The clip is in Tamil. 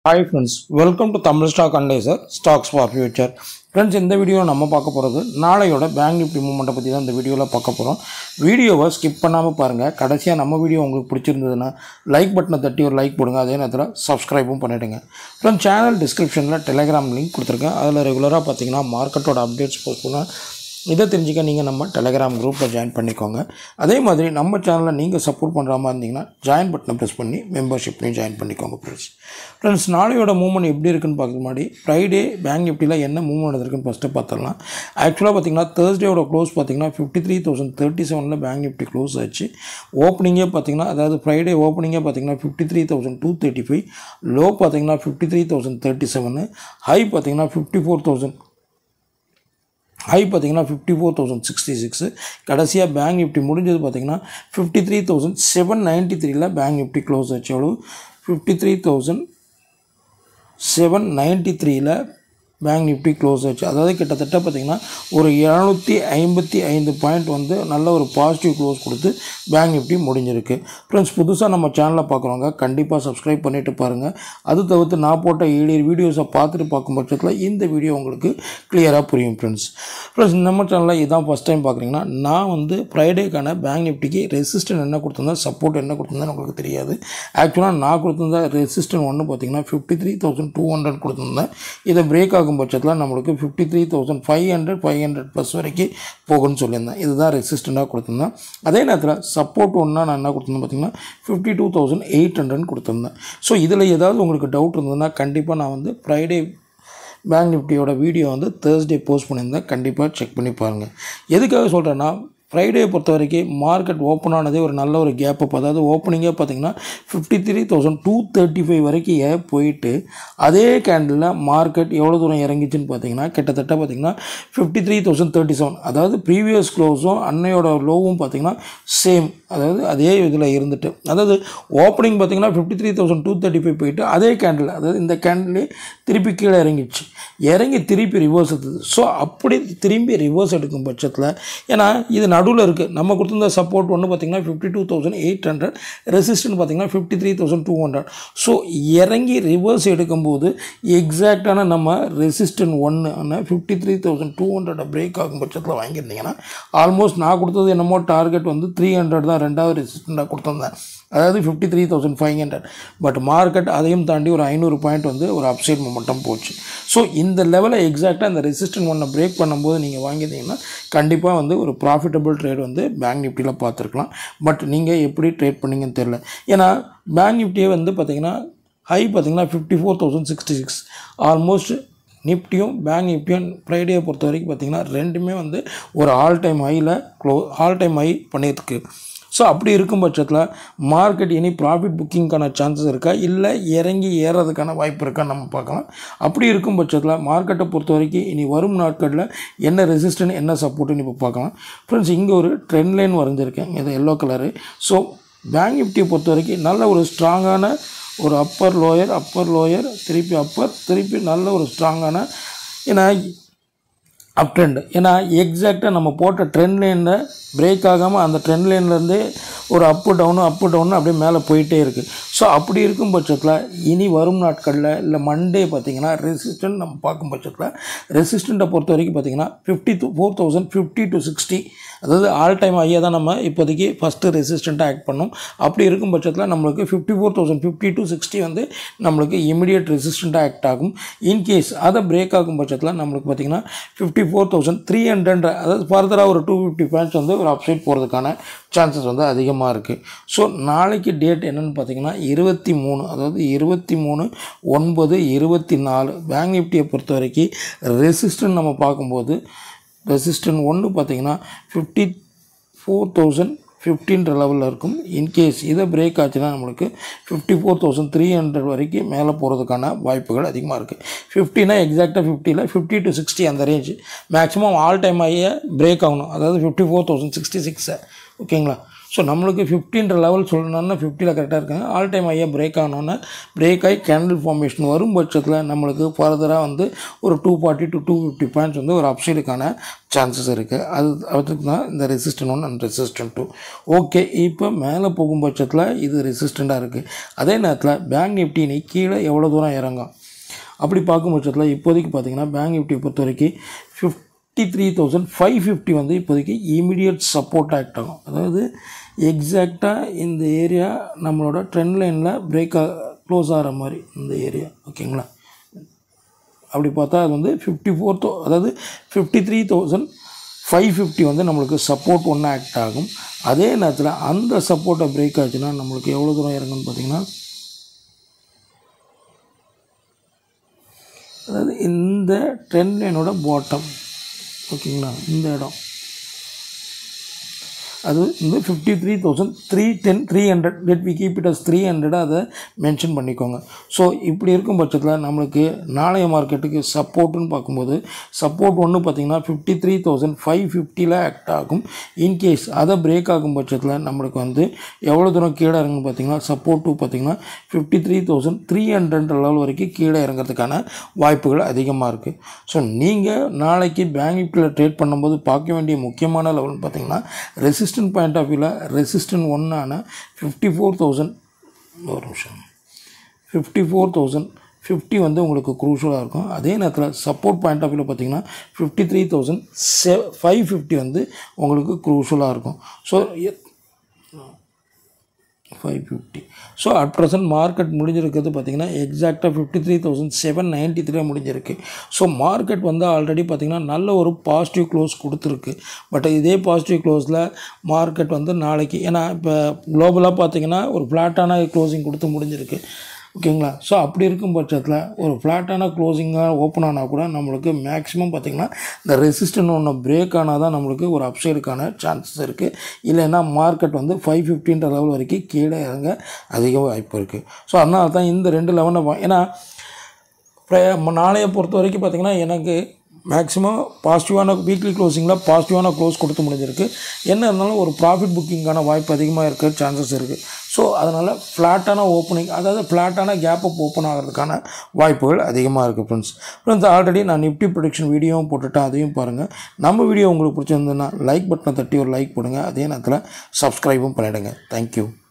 hi friends welcome to Tamil stock அண்டேசர் ஸ்டாக்ஸ் ஃபார் ஃபியூச்சர் ஃப்ரெண்ட்ஸ் இந்த வீடியோவில் நம்ம பார்க்க போகிறது நாளையோட பேங்க் நிஃப்டி மூமெண்ட்டை பற்றி தான் இந்த வீடியோவில் பார்க்க போகிறோம் வீடியோவை ஸ்கிப் பண்ணாமல் பாருங்கள் கடைசியாக நம்ம வீடியோ உங்களுக்கு பிடிச்சிருந்ததுன்னா லைக் பட்டனை தட்டி ஒரு லைக் போடுங்க அதே நேரத்தில் சப்ஸ்கிரைபும் பண்ணிவிடுங்க ஃப்ரெண்ட்ஸ் சேனல் டிஸ்கிரிப்ஷனில் டெலிகிராம் லிங்க் கொடுத்துருக்கேன் அதில் ரெகுலராக பார்த்தீங்கன்னா மார்க்கெட்டோட அப்டேட்ஸ் போஸ்ட் பண்ணுவேன் இதை தெரிஞ்சுக்க நீங்கள் நம்ம டெலகிராம் குரூப்பில் ஜாயின் பண்ணிக்கோங்க அதே மாதிரி நம்ம சேனலை நீங்கள் சப்போர்ட் பண்ணுற மாதிரி இருந்தீங்கன்னா ஜாயின் பட்டனை ப்ரெஸ் பண்ணி மெம்பர்ஷிப்லையும் ஜாயின் பண்ணிக்கோங்க ஃப்ரெண்ட்ஸ் ஃப்ரெண்ட்ஸ் நாளையோட மூவ்மெண்ட் எப்படி இருக்குன்னு பார்க்க முன்னாடி ஃப்ரைடே பேங்க் நிஃப்டியில் என்ன மூவ்மெண்ட் நடந்திருக்குன்னு ஃபஸ்ட்டு பார்த்துடலாம் ஆக்சுவலாக பார்த்தீங்கன்னா தேர்ஸ்டேயோட க்ளோஸ் பார்த்தீங்கன்னா ஃபிஃப்டி த்ரீ தௌசண்ட் தேர்ட்டி செவனில் பேங்க் நிஃப்டி க்ளோஸ் ஆச்சு ஓப்பனிங்கே பார்த்தீங்கன்னா அதாவது ஃப்ரைடே ஓப்பனிங்கே பார்த்தீங்கன்னா fifty three thousand two thirty five low பார்த்தீங்கன்னா fifty three thousand thirty seven high பார்த்தீங்கன்னா ஃபிஃப்டி ஃபோர் தௌசண்ட் ஹை பார்த்தீங்கன்னா fifty four thousand sixty six கடைசியாக பேங்க் நிஃப்டி முடிஞ்சது பார்த்தீங்கன்னா fifty three thousand seven ninety த்ரீல பேங்க் நிஃப்டி க்ளோஸ் ஆச்சு எவ்வளோ fifty three thousand seven ninety த்ரீல பேங்க் நிஃப்டி க்ளோஸ் ஆச்சு அதாவது கிட்டத்தட்ட பார்த்திங்கன்னா ஒரு இரநூத்தி ஐம்பத்தி ஐந்து பாயிண்ட் வந்து நல்ல ஒரு பாசிட்டிவ் க்ளோஸ் கொடுத்து பேங்க் நிஃப்டி முடிஞ்சிருக்கு ஃப்ரெண்ட்ஸ் புதுசாக நம்ம சேனலை பார்க்குறவங்க கண்டிப்பாக சப்ஸ்கிரைப் பண்ணிவிட்டு பாருங்கள் அது தவிர்த்து நான் போட்ட ஏழியர் வீடியோஸை பார்த்துட்டு பார்க்கும் பட்சத்தில் இந்த வீடியோ உங்களுக்கு கிளியராக புரியும் ஃப்ரெண்ட்ஸ் ஃப்ரெண்ட்ஸ் நம்ம சேனலில் இதான் ஃபஸ்ட் டைம் பார்க்குறீங்கன்னா நான் வந்து ஃப்ரைடேக்கான பேங்க் நிஃப்டிக்கு ரெசிஸ்டன் என்ன கொடுத்துருந்தேன் சப்போர்ட் என்ன கொடுத்துருந்தேன்னு உங்களுக்கு தெரியாது ஆக்சுவலாக நான் கொடுத்துருந்த ரெசிஸ்டன் ஒன்று பார்த்தீங்கன்னா fifty three thousand two hundred கொடுத்துருந்தேன் இதை பிரேக் ஆகும் பட்சத்தில் நம்மளுக்கு fifty three thousand five hundred five hundred plus வரைக்கும் போகும்னு சொல்லியிருந்தேன் இதுதான் ரெசிஸ்டண்ட்டாக கொடுத்துருந்தேன் அதே நேரத்தில் சப்போர்ட் ஒன்றா நான் என்ன கொடுத்துருந்தேன் பார்த்தீங்கன்னா fifty two thousand eight hundred கொடுத்துருந்தேன் ஸோ இதில் ஏதாவது உங்களுக்கு டவுட் இருந்ததுன்னா கண்டிப்பாக நான் வந்து ஃப்ரைடே பேங்க் நிஃப்டியோட வீடியோ வந்து தேர்ஸ்டே போஸ்ட் பண்ணியிருந்தேன் கண்டிப்பாக செக் பண்ணி பாருங்கள் எதுக்காக சொல்கிறேன்னா ஃப்ரைடே பொறுத்த வரைக்கும் மார்க்கெட் ஓப்பன் ஆனதே ஒரு நல்ல ஒரு கேப் அப் அதாவது ஓப்பனிங்கே பார்த்தீங்கன்னா fifty three thousand two thirty five வரைக்கும் ஏன் போயிட்டு அதே கேண்டில் மார்க்கெட் எவ்வளோ தூரம் இறங்கிச்சுன்னு பார்த்தீங்கன்னா கிட்டத்தட்ட பார்த்தீங்கன்னா fifty three thousand thirty seven அதாவது ப்ரீவியஸ் க்ளோஸும் அன்னையோட லோவும் பார்த்தீங்கன்னா சேம் அதாவது அதே இதில் இருந்துட்டு அதாவது ஓப்பனிங் பார்த்தீங்கன்னா fifty three thousand two thirty five போயிட்டு அதே கேண்டில் அதாவது இந்த கேண்டிலே திருப்பி கீழே இறங்கிடுச்சு இறங்கி திருப்பி ரிவர்ஸ் எடுத்தது ஸோ அப்படி திரும்பி ரிவர்ஸ் எடுக்கும் பட்சத்தில் ஏன்னா இது நடுவில் இருக்குது நம்ம கொடுத்துருந்த சப்போர்ட் ஒன்று பார்த்தீங்கன்னா fifty two thousand eight hundred resistance பார்த்தீங்கன்னா fifty three thousand two hundred so இறங்கி ரிவர்ஸ் எடுக்கும்போது எக்ஸாக்டான நம்ம ரெசிஸ்டன் ஒன்று fifty three thousand two hundred break ஆகும் பட்சத்தில் வாங்கியிருந்தீங்கன்னா ஆல்மோஸ்ட் நான் கொடுத்தது என்னமோ டார்கெட் வந்து த்ரீ ஹண்ட்ரட் தான் ரெண்டாவது ரெசிஸ்டண்ட்டாக கொடுத்துருந்தேன் அதாவது fifty three thousand five hundred but market அதையும் தாண்டி ஒரு ஐநூறு பாயிண்ட் வந்து ஒரு அப்சைட் மொமெண்டம் போச்சு ஸோ இந்த லெவலை எக்ஸாக்டாக அந்த ரெசிஸ்டன் ஒன்றை பிரேக் பண்ணும்போது நீங்கள் வாங்கியிருந்தீங்கன்னா கண்டிப்பாக வந்து ஒரு ப்ராஃபிட்டபிள் ட்ரேட் வந்து பேங்க் நிஃப்டியில் பார்த்துருக்கலாம் பட் நீங்கள் எப்படி ட்ரேட் பண்ணீங்கன்னு தெரில ஏன்னா பேங்க் நிஃப்டியே வந்து பார்த்தீங்கன்னா ஹை பார்த்தீங்கன்னா fifty four thousand sixty six almost நிஃப்டியும் பேங்க் நிஃப்டியும் ஃப்ரைடே பொறுத்த வரைக்கும் பார்த்தீங்கன்னா ரெண்டுமே வந்து ஒரு ஆல் டைம் ஹையில் க்ளோ ஆல் டைம் ஹை பண்ணியிருக்கு ஸோ அப்படி இருக்கும் பட்சத்தில் மார்க்கெட் இனி ப்ராஃபிட் புக்கிங்க்கான சான்சஸ் இருக்கா இல்லை இறங்கி ஏறதுக்கான வாய்ப்பு இருக்கான்னு நம்ம பார்க்கலாம் அப்படி இருக்கும் பட்சத்தில் மார்க்கெட்டை பொறுத்த வரைக்கும் இனி வரும் நாட்களில் என்ன ரெசிஸ்டன் என்ன சப்போர்ட்டுன்னு இப்போ பார்க்கலாம் ஃப்ரெண்ட்ஸ் இங்கே ஒரு ட்ரெண்ட் லைன் வரைஞ்சிருக்கேன் இது எல்லோ கலரு ஸோ பேங்க் நிஃப்டியை பொறுத்த வரைக்கும் நல்ல ஒரு ஸ்ட்ராங்கான ஒரு அப்பர் லோயர் அப்பர் லோயர் திருப்பி அப்பர் திருப்பி நல்ல ஒரு ஸ்ட்ராங்கான ஏன்னா அப் ட்ரெண்ட் ஏன்னா எக்ஸாக்டாக நம்ம போட்ட ட்ரெண்ட் லைனில் பிரேக் ஆகாமல் அந்த ட்ரெண்ட் லைன்லேருந்தே ஒரு அப்பு டவுனு அப்பு டவுனு அப்படியே மேலே போயிட்டே இருக்குது ஸோ அப்படி இருக்கும் பட்சத்தில் இனி வரும் நாட்களில் இல்லை மண்டே பார்த்தீங்கன்னா ரெசிஸ்டன்ட் நம்ம பார்க்கும் பட்சத்தில் ரெசிஸ்டண்ட்டை பொறுத்த வரைக்கும் பார்த்தீங்கன்னா fifty two four thousand fifty to sixty அதாவது ஆல் டைம் ஐயா தான் நம்ம இப்போதைக்கு ஃபஸ்ட்டு ரெசிஸ்டண்ட்டாக ஆக்ட் பண்ணோம் அப்படி இருக்கும் பட்சத்தில் நம்மளுக்கு fifty four thousand fifty to sixty வந்து நம்மளுக்கு இமிடியட் ரெசிஸ்டண்ட்டாக ஆக்ட் ஆகும் இன்கேஸ் அதை பிரேக் ஆகும் பட்சத்தில் நம்மளுக்கு பார்த்திங்கன்னா fifty four thousand three hundred அதாவது ஃபர்தராக ஒரு டூ ஃபிஃப்டி பாயிண்ட்ஸ் வந்து ஒரு அப்சைட் போகிறதுக்கான சான்சஸ் வந்து அதிகமாக இருக்குது ஸோ நாளைக்கு டேட் என்னென்னு பார்த்தீங்கன்னா இருபத்தி மூணு அதாவது இருபத்தி மூணு ஒன்பது இருபத்தி நாலு பேங்க் நிஃப்டியை பொறுத்த வரைக்கும் ரெசிஸ்டன்ட் நம்ம பார்க்கும்போது ரெசிஸ்டன்ட் ஒன்று பார்த்தீங்கன்னா ஃபிஃப்டி ஃபோர் தௌசண்ட் ஃபிஃப்டின்ற லெவலில் இருக்கும் இன்கேஸ் இதை பிரேக் ஆச்சுன்னா நம்மளுக்கு fifty four thousand three hundred வரைக்கும் மேலே போகிறதுக்கான வாய்ப்புகள் அதிகமாக இருக்குது ஃபிஃப்டினா எக்ஸாக்டாக ஃபிஃப்டியில் ஃபிஃப்டி டு சிக்ஸ்டி அந்த ரேஞ்சு மேக்ஸிமம் ஆல் டைம் ஆகிய பிரேக் ஆகணும் அதாவது ஃபிஃப்டி ஃபோர் தௌசண்ட் சிக்ஸ்டி சிக்ஸை ஓகேங்களா ஸோ நம்மளுக்கு ஃபிஃப்டின்ற லெவல் சொல்லணும்னா ஃபிஃப்டியில் கரெக்டாக இருக்காங்க ஆல் டைம் ஐயா பிரேக் ஆனோன்னே பிரேக் ஆகி கேண்டில் ஃபார்மேஷன் வரும் பட்சத்தில் நம்மளுக்கு ஃபர்தராக வந்து ஒரு two forty to two fifty points வந்து ஒரு அப்சைடுக்கான சான்சஸ் இருக்குது அது அதுக்கு தான் இந்த resistant one and resistant two okay இப்போ மேலே போகும் பட்சத்தில் இது ரெசிஸ்டண்ட்டாக இருக்குது அதே நேரத்தில் பேங்க் நிஃப்டி நீ கீழே எவ்வளோ தூரம் இறங்கும் அப்படி பார்க்கும் பட்சத்தில் இப்போதைக்கு பார்த்தீங்கன்னா பேங்க் நிஃப்டி பொறுத்த வரைக்கும் fifty three thousand five fifty வந்து இப்போதைக்கு இமீடியட் சப்போர்ட் ஆக்ட் ஆகும் அதாவது எக்ஸாக்டாக இந்த ஏரியா நம்மளோட ட்ரெண்ட் லைனில் பிரேக் க்ளோஸ் ஆகிற மாதிரி இந்த ஏரியா ஓகேங்களா அப்படி பார்த்தா அது வந்து ஃபிஃப்டி ஃபோர் தௌ அதாவது fifty three thousand five fifty வந்து நம்மளுக்கு சப்போர்ட் ஒன்று ஆக்ட் ஆகும் அதே நேரத்தில் அந்த சப்போர்ட்டை பிரேக் ஆச்சுன்னா நம்மளுக்கு எவ்வளோ தூரம் இறங்குன்னு பார்த்தீங்கன்னா அதாவது இந்த ட்ரெண்ட் லைனோட பாட்டம் ஓகேங்களா இந்த இடம் அது வந்து fifty three thousand three ten three hundred let we keep it as three ஹண்ட்ரடாக அதை மென்ஷன் பண்ணிக்கோங்க ஸோ இப்படி இருக்கும் பட்சத்தில் நம்மளுக்கு நாளைய மார்க்கெட்டுக்கு சப்போர்ட்டுன்னு பார்க்கும்போது சப்போர்ட் ஒன்று பார்த்தீங்கன்னா ஃபிஃப்டி த்ரீ தௌசண்ட் ஃபைவ் ஃபிஃப்டியில் ஆக்ட் ஆகும் இன்கேஸ் அதை பிரேக் ஆகும் பட்சத்தில் நம்மளுக்கு வந்து எவ்வளோ தூரம் கீழே இறங்குன்னு பார்த்தீங்கன்னா சப்போர்ட் டூ பார்த்தீங்கன்னா fifty three thousand three hundred level வரைக்கும் கீழே இறங்கிறதுக்கான வாய்ப்புகள் அதிகமாக இருக்குது ஸோ நீங்கள் நாளைக்கு பேங்க் நிஃப்டியில் ட்ரேட் பண்ணும்போது பார்க்க வேண்டிய முக்கியமான லெவல்னு பார்த்தீங்கன்னா ரெசிஸ்டன்ட் பாயிண்ட் ஆஃப் வியூவில் ரெசிஸ்டன்ட் ஒன்னான ஃபிஃப்டி ஃபோர் தௌசண்ட் ஒரு நிமிஷம் ஃபிஃப்டி ஃபோர் தௌசண்ட் ஃபிஃப்டி வந்து உங்களுக்கு குரூஷலாக இருக்கும் அதே நேரத்தில் சப்போர்ட் பாயிண்ட் ஆஃப் வியூவில் பார்த்தீங்கன்னா ஃபிஃப்டி த்ரீ தௌசண்ட் செ ஃபைவ் ஃபிஃப்டி வந்து உங்களுக்கு குரூஷலாக இருக்கும் so five fifty so at present market முடிஞ்சிருக்கிறது பார்த்தீங்கன்னா எக்ஸாக்டாக fifty three thousand seven ninety three முடிஞ்சிருக்கு ஸோ மார்க்கெட் வந்து ஆல்ரெடி பார்த்திங்கன்னா நல்ல ஒரு பாசிட்டிவ் க்ளோஸ் கொடுத்துருக்கு பட் இதே பாசிட்டிவ் க்ளோஸில் மார்க்கெட் வந்து நாளைக்கு ஏன்னா இப்போ குளோபலாக பார்த்தீங்கன்னா ஒரு ஃப்ளாட்டான க்ளோசிங் கொடுத்து முடிஞ்சிருக்கு ஓகேங்களா ஸோ அப்படி இருக்கும் பட்சத்தில் ஒரு ஃப்ளாட்டான க்ளோசிங்காக ஓப்பன் ஆனால் கூட நம்மளுக்கு மேக்ஸிமம் பார்த்திங்கன்னா இந்த ரெசிஸ்டன் ஒன்று பிரேக் ஆனால் தான் நம்மளுக்கு ஒரு அப்சைடுக்கான சான்சஸ் இருக்குது இல்லைன்னா மார்க்கெட் வந்து ஃபைவ் ஃபிஃப்டின்ற லெவல் வரைக்கும் கீழே இறங்க அதிக வாய்ப்பு இருக்குது ஸோ அதனால தான் இந்த ரெண்டு லெவனை ஏன்னா இப்போ நாளைய பொறுத்த வரைக்கும் பார்த்திங்கன்னா எனக்கு மேக்ஸிமம் பாசிட்டிவான வீக்லி க்ளோசிங்கில் பாசிட்டிவான க்ளோஸ் கொடுத்து முடிஞ்சிருக்கு என்ன இருந்தாலும் ஒரு ப்ராஃபிட் புக்கிங்கான வாய்ப்பு அதிகமாக இருக்க சான்சஸ் இருக்குது ஸோ அதனால் ஃப்ளாட்டான ஓப்பனிங் அதாவது ஃப்ளாட்டான கேப் அப் ஓப்பன் ஆகிறதுக்கான வாய்ப்புகள் அதிகமாக இருக்குது ஃப்ரெண்ட்ஸ் ஃப்ரெண்ட்ஸ் ஆல்ரெடி நான் நிஃப்டி ப்ரொடிக்ஷன் வீடியோவும் போட்டுட்டேன் அதையும் பாருங்கள் நம்ம வீடியோ உங்களுக்கு பிடிச்சிருந்ததுன்னா லைக் பட்டனை தட்டி ஒரு லைக் போடுங்க அதே நேரத்தில் சப்ஸ்கிரைபும் பண்ணிவிடுங்க தேங்க்யூ